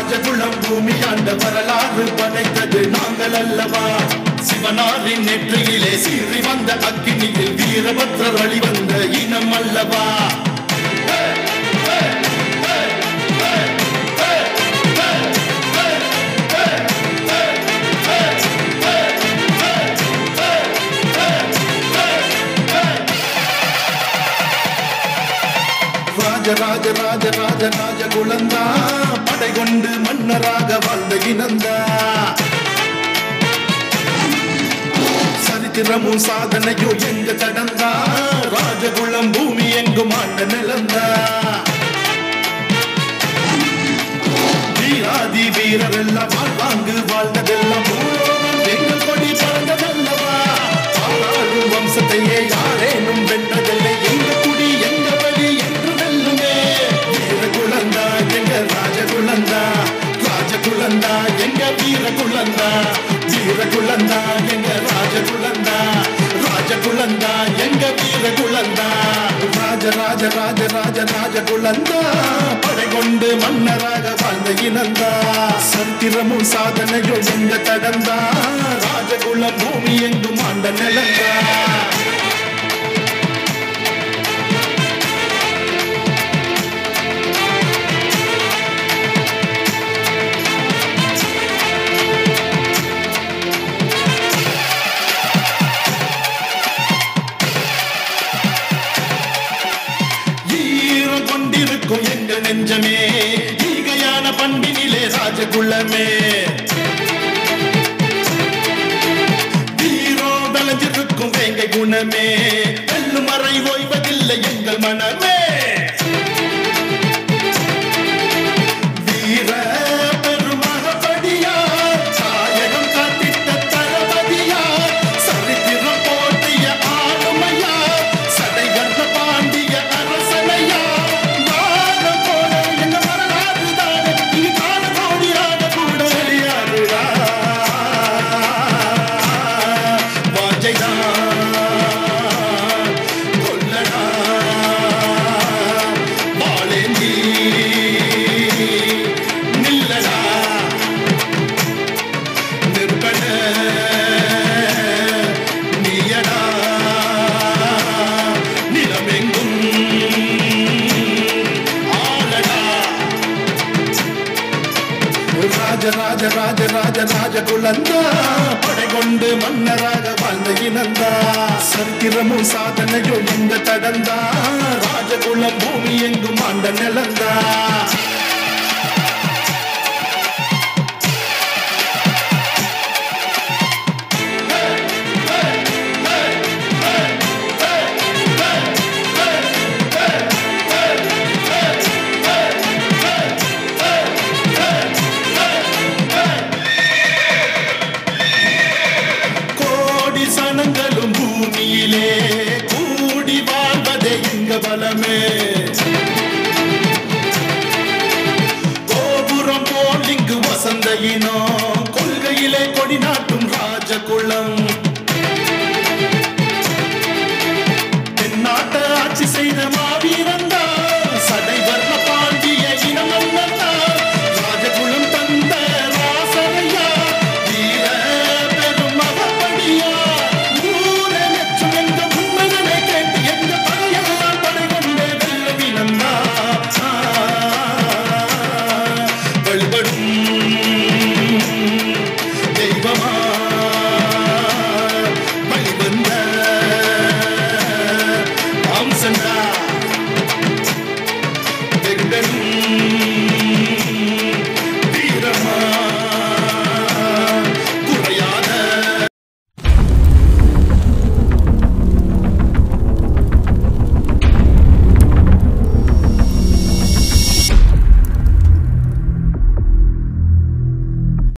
ராஜகுலம் பூமி ஆண்ட வரலாறு படைத்தது நாங்கள் அல்லவா சிவனாரின் நெற்றியிலே சீறி வந்த அக்கினியில் வீரபத்ரர் வழிவந்த இனம் அல்லவா ராஜ ராஜ ராஜ ராஜ ராஜ குலந்தா படை கொண்டு மன்னராக வாழ்ந்த இனந்தா சரித்திரமும் சாதனையும் எங்க கடந்தா ராஜகுலம் பூமி எங்கும் ஆண்ட நிலந்தா வீராதி வீரர் எல்லாம் வாழ்வாங்கு வாழ்ந்ததெல்லாம் பூலோகம் எங்கள் கொடி பறந்ததல்லவா ஆளாளும் வம்சத்தையே யாரேனும் வென்றதில்லை எங்க குடி எங்க வழி என்று வெல்லுமே வீர குலந்தா எங்க ராஜகுலந்தா ராஜகுலந்தா எங்க வீர குலந்தா வீர குலந்தா எங்க ராஜகுலந்தா ராஜகுலந்தா எங்க வீர குலந்தா ராஜ ராஜ ராஜ ராஜ ராஜகுலந்தா படை கொண்டு மன்னராக வாழ்ந்த இனந்தா சரித்திரமும் சாதனையும் எங்க கடந்தா ராஜகுலம் பூமி எங்கும் ஆண்ட நிலந்தா ஈரம் கொண்டிருக்கும் எங்க நெஞ்சமே ஈகையான பண்பினிலே ராஜகுலமே வீரோ விளைஞ்சிருக்கும் வேங்கை குணமே வெல்லும் மறை ஓய்வதில்லை எங்கள் மனமே வீர பெருமகபடியா சாயகம் காத்திட்ட தளபதியா சரித்திரம் போற்றிய ஆளுமையா சடைகர்ண பாண்டிய அரசனையா வானம் போல எங்க வரலாறு தானே இனி காண கோடியாக கூட வெளியாடுடா வாஞ்சைதான் கொல்லடா வாழேந்தி நில்லடா நிற்பட நீயடா நிலமெங்கும் ஆளடா ராஜ ராஜ ராஜ ராஜ ராஜ குலந்தா படை கொண்டு மன்னராக வாழ்ந்த இனந்தா சரித்திரமும் சாதனையும் எங்க கடந்தா ராஜகுலம் பூமி எங்கும் ஆண்ட நிலந்தா